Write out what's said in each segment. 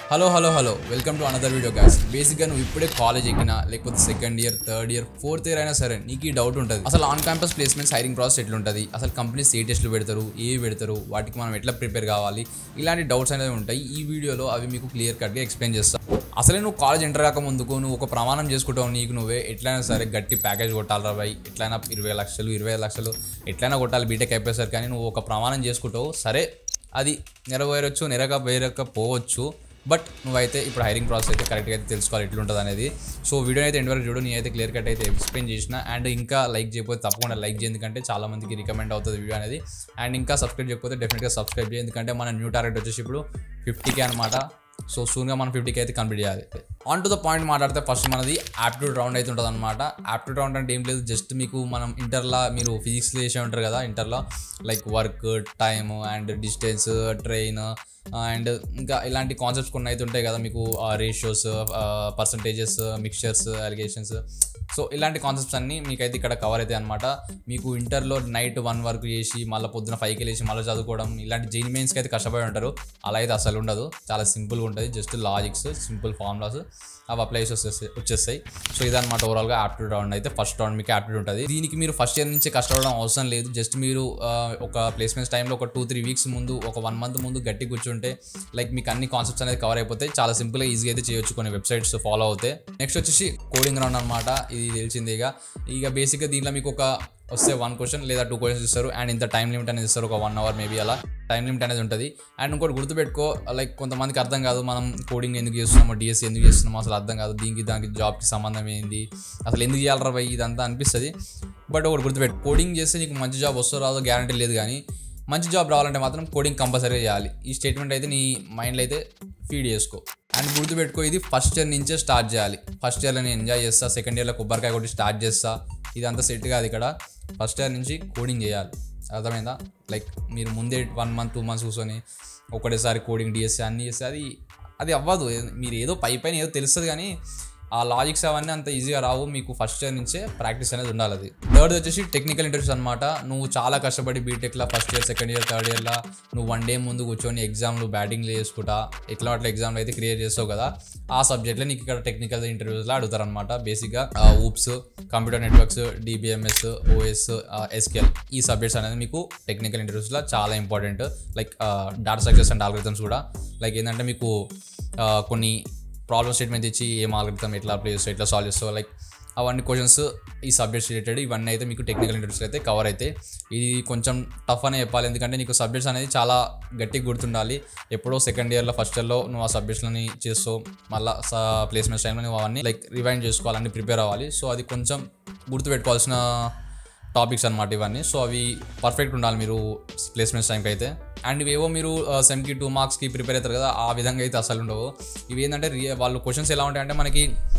hello hello hello welcome to another video guys బేసిక్గా నువ్వు ఇప్పుడే కాలేజ్ ఎక్కినా లేకపోతే second year third year fourth year అయినా సరే నీకు ఈ డౌట్ ఉంటుంది అసలు on campus placements hiring process ఎట్లుంటుంది అసలు కంపెనీస్ ఏ టెస్ట్లు పెడతారు ఏ పెడతారు వాటికి మనం ఎట్లా ప్రిపేర్ కావాలి ఇలాంటి డౌట్స్ అనేవి ఉంటాయి ఈ వీడియోలో అవి మీకు క్లియర్ కట్గా ఎక్స్ప్లెయిన్ చేస్తాను అసలే నువ్వు కాలేజ్ ఎంటర్ కాక ముందుకు నువ్వు ఒక ప్రమాణం చేసుకుంటావు నీకు నువ్వే ఎట్లయినా సరే గట్టి ప్యాకేజ్ కొట్టాలి రాబాయి ఎట్లయినా ఇరవై లక్షలు ఇరవై లక్షలు ఎట్లయినా కొట్టాలి బీటెక్ అయిపోయేసరికి కానీ నువ్వు ఒక ప్రమాణం చేసుకుంటావు సరే అది నెరవేరొచ్చు నెరవేరకపోవచ్చు బట్ నువ్వైతే ఇప్పుడు హైరింగ్ ప్రాసెస్ అయితే కరెక్ట్గా అయితే తెలుసుకోవాలి ఎట్లుంటుంది అనేది సో వీడియో అయితే ఎండ్ వరకు చూడు నేనైతే క్లియర్ కట్ అయితే ఎక్స్ప్లెయిన్ చేసిన అండ్ ఇంకా లైక్ చేయకపోతే తప్పకుండా లైక్ చేయ ఎందుకంటే చాలా మందికి రికమెండ్ అవుతుంది వీడియో అనేది అండ్ ఇంకా సబ్స్క్రైబ్ చేయకపోతే డెఫినెట్గా సబ్స్క్రైబ్ చేయి ఎందుకంటే మన న్యూ టార్గెట్ వచ్చేసి ఇప్పుడు ఫిఫ్టీకే అనమాట సో సూన్గా మనం ఫిఫ్టీకి అయితే కంప్లీట్ చేయాలి ఆన్ టు ద పాయింట్ మాట్లాడితే ఫస్ట్ మనది యాప్ట్యూడ్ రౌండ్ అయితే ఉంటుంది అనమాట యాప్ట్యూడ్ రౌండ్ అంటే ఏం లేదు జస్ట్ మీకు మనం ఇంటర్లో మీరు ఫిజిక్స్లో చేసే ఉంటారు కదా ఇంటర్లో like work time and distance train and ఇంకా ఇలాంటి కాన్సెప్ట్స్ కొన్ని అయితే ఉంటాయి కదా మీకు ratios percentages mixtures alligations so ఇలాంటి కాన్సెప్ట్స్ అన్నీ మీకైతే ఇక్కడ కవర్ అవుతాయి అనమాట మీకు ఇంటర్లో నైట్ వన్ వర్క్ చేసి మళ్ళీ పొద్దున ఫైవ్కి వెళ్ళేసి మళ్ళీ చదువుకోవడం ఇలాంటి జైన్ మెయిన్స్కి అయితే కష్టపడి ఉంటారు అలా అయితే అసలు ఉండదు చాలా సింపుల్గా ఉంటుంది జస్ట్ లాజిక్స్ సింపుల్ ఫార్ములాస్ అవి అప్లై చేసి వచ్చేస్తాయి వచ్చేస్తాయి సో ఇదన్నమాట ఓవరాల్గా యాప్ట్యూడ్ రౌండ్ అయితే ఫస్ట్ రౌండ్ మీకు యాప్ట్యూడ్ ఉంటుంది దీనికి మీరు ఫస్ట్ ఇయర్ నుంచి కష్టపడడం అవసరం లేదు జస్ట్ మీరు ఆ, ఒక ప్లేస్మెంట్స్ టైంలో ఒక టూ త్రీ వీక్స్ ముందు ఒక వన్ మంత్ ముందు గట్టి కూర్చుంటే లైక్ మీకు అన్ని కాన్సెప్ట్స్ అనేది కవర్ అయిపోతాయి చాలా సింపుల్గా ఈజీగా అయితే చేయొచ్చు కొన్ని వెబ్సైట్స్ ఫాలో అవుతాయి నెక్స్ట్ వచ్చేసి కోడింగ్ రౌండ్ అనమాట ఇది తెలిసిందే ఇక ఇక బేసిక్గా దీంట్లో మీకు ఒక వస్తే వన్ క్వశ్చన్ లేదా టూ క్వశ్చన్స్ ఇస్తారు అండ్ ఇంత టైం లిమిట్ అనేది ఇస్తారు ఒక వన్ అవర్ మేబీ అలా టైం లిమిట్ అనేది ఉంటుంది అండ్ ఇంకోటి గుర్తుపెట్టుకో లైక్ కొంతమందికి అర్థం కాదు మనం కోడింగ్ ఎందుకు చేస్తున్నామో డిఎస్సి ఎందుకు చేస్తున్నామో అసలు అర్థం కాదు దీనికి దానికి జాబ్కి సంబంధం ఏంది అసలు ఎందుకు చేయాలరా భయ్ ఇదంతా అనిపిస్తుంది బట్ ఒకటి గుర్తుపెట్టు కోడింగ్ చేస్తే నీకు మంచి జాబ్ వస్తుందో రాదో గ్యారంటీ లేదు కానీ మంచి జాబ్ రావాలంటే మాత్రం కోడింగ్ కంపల్సరీ చేయాలి ఈ స్టేట్మెంట్ అయితే నీ మైండ్లో అయితే ఫీడ్ చేసుకో అండ్ గుర్తుపెట్టుకో ఇది ఫస్ట్ ఇయర్ నుంచే స్టార్ట్ చేయాలి ఫస్ట్ ఇయర్లో నేను ఎంజాయ్ చేస్తా సెకండ్ ఇయర్లో కొబ్బరికాయ కొట్టి స్టార్ట్ చేస్తా ఇదంతా సెట్ కాదు ఇక్కడ ఫస్ట్ ఇయర్ నుంచి కోడింగ్ చేయాలి అర్థమైందా లైక్ మీరు ముందే వన్ మంత్ టూ మంత్స్ కూర్చొని ఒకటేసారి కోడింగ్ డిఎస్సి అన్నీ చేస్తే అది అది అవ్వదు మీరు ఏదో పై పైన ఏదో తెలుస్తుంది కానీ ఆ లాజిక్స్ అవన్నీ అంత ఈజీగా రావు మీకు ఫస్ట్ ఇయర్ నుంచే ప్రాక్టీస్ అనేది ఉండాలి అది థర్డ్ వచ్చేసి టెక్నికల్ ఇంటర్వ్యూస్ అనమాట నువ్వు చాలా కష్టపడి బీటెక్లో first year second year third ఇయర్లో నువ్వు వన్ డే ముందు కూర్చొని ఎగ్జామ్లు బ్యాటింగ్లు చేసుకుంటా ఎట్లా అట్లా ఎగ్జామ్లు అయితే క్రియేట్ చేస్తావు కదా ఆ సబ్జెక్ట్లో నీకు ఇక్కడ టెక్నికల్ ఇంటర్వ్యూస్లో అడుగుతారనమాట బేసిక్గా OOPS computer networks DBMS OS SQL ఈ సబ్జెక్ట్స్ అనేది మీకు టెక్నికల్ ఇంటర్వ్యూస్లో చాలా important like data structures and algorithms కూడా లైక్ ఏంటంటే మీకు ఆ, కొన్ని ప్రాబ్లమ్ స్టేట్మెంట్ ఇచ్చి ఏం ఆల్గరిథం ఎట్లా అప్లై చేస్తావు ఎట్లా సాల్వ్ చేస్తావు లైక్ అవన్నీ క్వశ్చన్స్ ఈ సబ్జెక్ట్స్ రిలేటెడ్ ఇవన్నీ అయితే మీకు టెక్నికల్ ఇంటర్వ్యూస్ అయితే కవర్ అయితే ఇది కొంచెం టఫ్ అనే చెప్పాలి ఎందుకంటే నీకు సబ్జెక్ట్స్ అనేది చాలా గట్టిగా గుర్తుండాలి ఎప్పుడో సెకండ్ ఇయర్లో ఫస్ట్ ఇయర్లో నువ్వు ఆ సబ్జెక్ట్స్ని చేస్తావు మళ్ళీ ప్లేస్మెంట్స్ టైంలో నువ్వు అవన్నీ లైక్ రివైండ్ చేసుకోవాలని ప్రిపేర్ అవ్వాలి సో అది కొంచెం గుర్తుపెట్టుకోవాల్సిన టాపిక్స్ అనమాట ఇవన్నీ సో అవి పర్ఫెక్ట్ ఉండాలి మీరు ప్లేస్మెంట్స్ టైంకి అయితే అండ్ ఇవేవో మీరు సెమ్కి టూ మార్క్స్కి ప్రిపేర్ అవుతారు కదా ఆ విధంగా అయితే అసలు ఉండవు ఇవి ఏంటంటే రియ వాళ్ళు క్వశ్చన్స్ ఎలా ఉంటాయంటే మనకి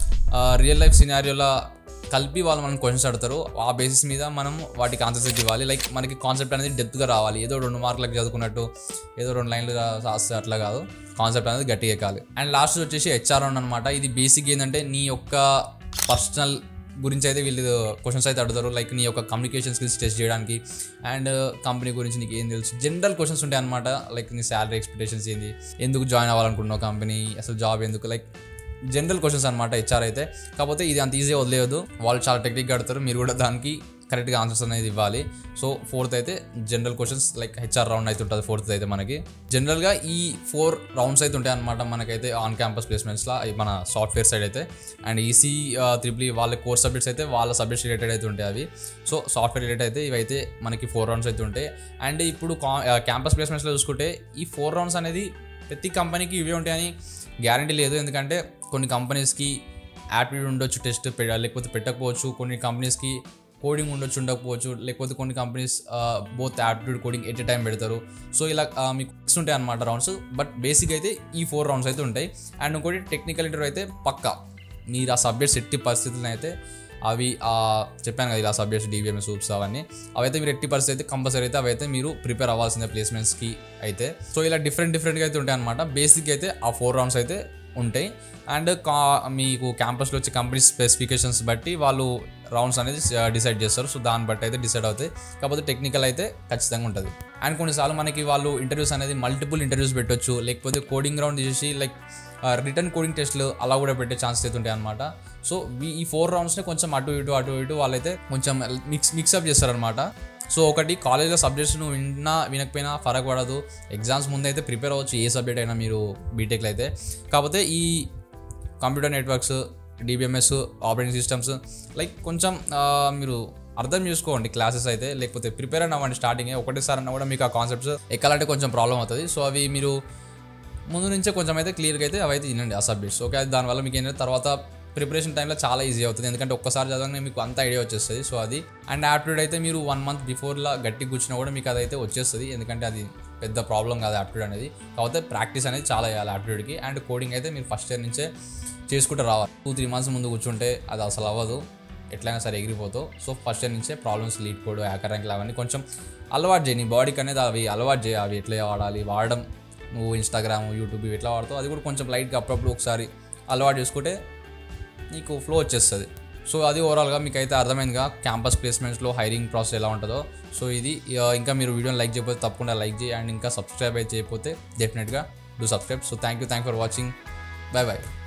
రియల్ లైఫ్ సినారియోలో కలిపి వాళ్ళు మనం క్వశ్చన్స్ అడుగుతారు ఆ బేసిస్ మీద మనం వాటికి ఆన్సర్స్ అయితే ఇవ్వాలి లైక్ మనకి కాన్సెప్ట్ అనేది డెప్త్గా రావాలి ఏదో రెండు మార్కులకు చదువుకున్నట్టు ఏదో రెండు లైన్లు రా- రాస్తే అట్లా కాదు కాన్సెప్ట్ అనేది గట్టిగా ఎక్కాలి అండ్ లాస్ట్ వచ్చేసి హెచ్ఆర్ రౌండ్ అనమాట ఇది బేసిక్ ఏంటంటే నీ యొక్క పర్సనల్ గురించి అయితే వీళ్ళు క్వశ్చన్స్ అయితే అడుగుతారు లైక్ నీ యొక్క కమ్యూనికేషన్ స్కిల్స్ టెస్ట్ చేయడానికి అండ్ కంపెనీ గురించి నీకు ఏం తెలుసు జనరల్ క్వశ్చన్స్ ఉంటాయి అనమాట లైక్ నీ శాలరీ ఎక్స్పెక్టేషన్స్ ఏంది ఎందుకు జాయిన్ అవ్వాలనుకుంటున్నావు కంపెనీ అసలు జాబ్ ఎందుకు లైక్ జనరల్ క్వశ్చన్స్ అనమాట హెచ్ఆర్ అయితే కాకపోతే ఇది అంత ఈజీగా వదిలేదు వాళ్ళు చాలా టెక్నిక్గా అడుగుతారు మీరు కూడా దానికి కరెక్ట్గా ఆన్సర్స్ అనేది ఇవ్వాలి సో ఫోర్త్ అయితే general questions like HR round అయితే ఉంటుంది ఫోర్త్ అయితే మనకి జనరల్గా ఈ ఫోర్ రౌండ్స్ అయితే ఉంటాయి అనమాట మనకైతే ఆన్ క్యాంపస్ ప్లేస్మెంట్స్లో మన సాఫ్ట్వేర్ సైడ్ అయితే అండ్ ఈసీ త్రిపుల్ వాళ్ళ కోర్స్ సబ్జెక్ట్స్ అయితే వాళ్ళ సబ్జెక్ట్స్ రిలేటెడ్ అయితే ఉంటాయి అవి సో సాఫ్ట్వేర్ రిలేటెడ్ అయితే ఇవైతే మనకి ఫోర్ రౌండ్స్ అయితే ఉంటాయి అండ్ ఇప్పుడు క్యాంపస్ ప్లేస్మెంట్స్లో చూసుకుంటే ఈ ఫోర్ రౌండ్స్ అనేది ప్రతి కంపెనీకి ఇవే ఉంటాయని గ్యారంటీ లేదు ఎందుకంటే కొన్ని కంపెనీస్కి యాప్టిట్యూడ్ ఉండొచ్చు టెస్ట్ లేకపోతే పెట్టకపోవచ్చు కొన్ని కంపెనీస్కి కోడింగ్ ఉండొచ్చు ఉండకపోవచ్చు లేకపోతే కొన్ని companies both aptitude coding at a time పెడతారు సో ఇలా ఆ, మీకు ఫిక్స్ ఉంటాయి అనమాట రౌండ్స్ బట్ బేసిక్ అయితే ఈ ఫోర్ రౌండ్స్ అయితే ఉంటాయి అండ్ ఇంకోటి టెక్నికల్ ఇంటర్వ్యూ అయితే పక్కా మీరు ఆ సబ్జెక్ట్స్ ఎట్టి పరిస్థితులను అయితే అవి ఆ, చెప్పాను కదా ఇలా సబ్జెక్ట్స్ డివిఎం సూప్స్ అవన్నీ అవైతే మీరు ఎట్టి పరిస్థితి అయితే కంపల్సరీ అయితే అవైతే మీరు ప్రిపేర్ అవ్వాల్సిందే ప్లేస్మెంట్స్కి అయితే సో ఇలా డిఫరెంట్ డిఫరెంట్గా అయితే ఉంటాయి అనమాట బేసిక్ అయితే ఆ ఫోర్ రౌండ్స్ అయితే ఉంటాయి అండ్ కా మీకు క్యాంపస్లో వచ్చే కంపెనీ స్పెసిఫికేషన్స్ బట్టి వాళ్ళు రౌండ్స్ అనేది డిసైడ్ చేస్తారు సో దాన్ని బట్టి అయితే డిసైడ్ అవుతాయి కాకపోతే టెక్నికల్ అయితే ఖచ్చితంగా ఉంటుంది అండ్ కొన్నిసార్లు మనకి వాళ్ళు ఇంటర్వ్యూస్ అనేది మల్టిపుల్ ఇంటర్వ్యూస్ పెట్టొచ్చు లేకపోతే కోడింగ్ రౌండ్ చేసి లైక్ రిటర్న్ కోడింగ్ టెస్ట్లు అలా కూడా పెట్టే ఛాన్సెస్ అయితే ఉంటాయి అనమాట సో ఈ ఫోర్ రౌండ్స్ని కొంచెం అటు ఇటు అటు ఇటు వాళ్ళైతే కొంచెం మిక్స్ మిక్సప్ చేస్తారనమాట సో ఒకటి కాలేజ్లో సబ్జెక్ట్స్ నువ్వు విన్నా వినకపోయినా ఫరక్ పడదు ఎగ్జామ్స్ ముందు అయితే ప్రిపేర్ అవ్వచ్చు ఏ సబ్జెక్ట్ అయినా మీరు బీటెక్లో అయితే కాకపోతే ఈ computer networks DBMS operating systems like కొంచెం ఆ, మీరు అర్థం చేసుకోండి క్లాసెస్ అయితే లేకపోతే ప్రిపేర్ అయిన అవ్వండి స్టార్టింగ్ ఒకటేసారి అన్నా కూడా మీకు ఆ కాన్సెప్ట్స్ ఎక్కాలంటే కొంచెం ప్రాబ్లం అవుతుంది సో అవి మీరు ముందు నుంచే కొంచెం అయితే క్లియర్గా అయితే అవి అయితే వినండి ఆ సబ్జెక్ట్స్ ఓకే అది దానివల్ల మీకు ఏంటంటే తర్వాత ప్రిపరేషన్ టైంలో చాలా ఈజీ అవుతుంది ఎందుకంటే ఒక్కసారి చదవగానే మీకు అంత ఐడియా వచ్చేస్తుంది సో అది అండ్ యాప్టిట్యూడ్ అయితే మీరు వన్ మంత్ బిఫోర్లా గట్టి కూర్చున్నా కూడా మీకు అదైతే వచ్చేస్తుంది ఎందుకంటే అది పెద్ద ప్రాబ్లం కాదు యాప్టిట్యూడ్ అనేది కాకపోతే ప్రాక్టీస్ అనేది చాలా చేయాలి యాప్టిట్యూడ్కి అండ్ కోడింగ్ అయితే మీరు ఫస్ట్ ఇయర్ నుంచే చేసుకుంటూ రావాలి టూ త్రీ మంత్స్ ముందు కూర్చుంటే అది అసలు అవ్వదు ఎట్లయినా సరే ఎగిరిపోతావు సో ఫస్ట్ ఇయర్ నుంచే problems LeetCode HackerRank అవన్నీ కొంచెం అలవాటు చేయి నీ బాడీకి అనేది అవి అలవాటు చేయి అవి ఎట్లా వాడాలి వాడడం నువ్వు ఇన్స్టాగ్రామ్ యూట్యూబ్ ఇవి ఎట్లా వాడతావు అది కూడా కొంచెం లైట్గా అప్పుడప్పుడు ఒకసారి అలవాటు చేసుకుంటే నీకు ఫ్లో వచ్చేస్తుంది సో అది ఓవరాల్గా మీకు అయితే అర్థమైందిగా క్యాంపస్ ప్లేస్మెంట్స్లో హైరింగ్ ప్రాసెస్ ఎలా ఉంటుందో సో ఇది ఆ, ఇంకా మీరు వీడియోని లైక్ చేయకపోతే తప్పకుండా లైక్ చేయి అండ్ ఇంకా సబ్స్క్రైబ్ అయితే చేయకపోతే డెఫినెట్గా do subscribe so thank you thank for watching bye bye